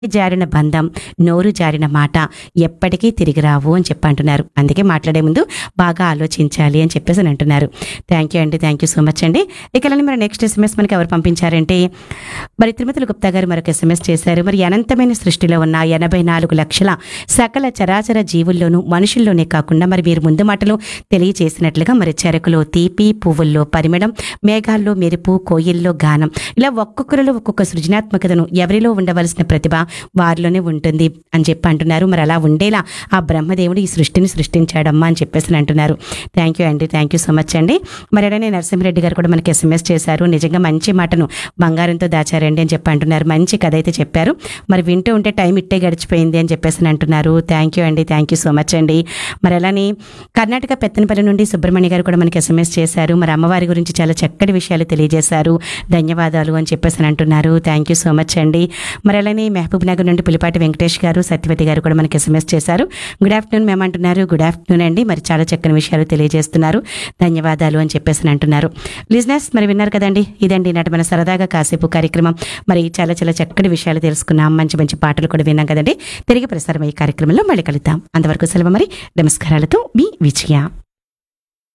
జారిన బంధం నోరు జారిన మాట ఎప్పటికీ తిరిగి రావు అని చెప్పి అంటున్నారు అందుకే మాట్లాడే ముందు బాగా ఆలోచించాలి అని చెప్పేసి అని అంటున్నారు థ్యాంక్ యూ అండి థ్యాంక్ యూ సో మచ్ అండి ఇకలని మరి నెక్స్ట్ ఎస్ఎంఎస్ మనకి ఎవరు పంపించారంటే మరి తిరుమతుల గుప్తా గారు మరొక ఎస్ఎంఎస్ చేశారు మరి అనంతమైన సృష్టిలో ఉన్న ఎనభై నాలుగు లక్షల సకల చరాచర జీవుల్లోనూ మనుషుల్లోనే కాకుండా మరి మీరు ముందు మాటలు తెలియజేసినట్లుగా మరి చెరకులో తీపి పువ్వుల్లో పరిమళం మేఘాల్లో మెరుపు కోయిల్లో గానం ఇలా ఒక్కొక్కరిలో ఒక్కొక్క సృజనాత్మకతను ఎవరిలో ఉండవలసిన ప్రతిభ వారిలోనే ఉంటుంది అని చెప్పి అంటున్నారు మరి అలా ఉండేలా ఆ బ్రహ్మదేవుడు ఈ సృష్టిని సృష్టించాడమ్మా అని చెప్పేసి అని అంటున్నారు థ్యాంక్ యూ అండి థ్యాంక్ యూ సో మచ్ అండి మరి అలానే నరసింహరెడ్డి గారు కూడా మనకి ఎస్ఎంఎస్ చేశారు నిజంగా మంచి మాటను బంగారంతో దాచారండి అని చెప్పి అంటున్నారు మంచి కథ అయితే చెప్పారు మరి వింటూ ఉంటే టైం ఇట్టే గడిచిపోయింది అని చెప్పేసి అని అంటున్నారు థ్యాంక్ యూ అండి థ్యాంక్ యూ సో మచ్ అండి మరి అలానే కర్ణాటక పెత్తనపల్లి నుండి సుబ్రహ్మణ్య గారు కూడా మనకి ఎస్ఎంఎస్ చేశారు మరి అమ్మవారి గురించి చాలా చక్కటి విషయాలు తెలియజేశారు ధన్యవాదాలు అని చెప్పేసి అని అంటున్నారు థ్యాంక్ యూ సో మచ్ అండి మరి అలానే మహబూబ్ నగర్ నుండి పులిపాటి వెంకటేష్ గారు సత్యవతి గారు కూడా మనకి ఎస్ఎంఎస్ చేశారు గుడ్ ఆఫ్టర్నూన్ మేము అంటున్నారు గుడ్ ఆఫ్టర్నూన్ అండి మరి చాలా చక్కని విషయాలు తెలియజేస్తున్నారు ధన్యవాదాలు అని చెప్పేసి అని అంటున్నారు లిజినెస్ మరి విన్నారు కదండి ఇదండి నాటి మన సరదాగా కాసేపు కార్యక్రమం మరి చాలా చాలా చక్కటి విషయాలు తెలుసుకున్నాం మంచి మంచి పాటలు కూడా విన్నాం కదండి తిరిగి ప్రసారం ఈ కార్యక్రమంలో మళ్ళీ కలుద్దాం అంతవరకు సెలవు మరి నమస్కారాలతో మీ విజయ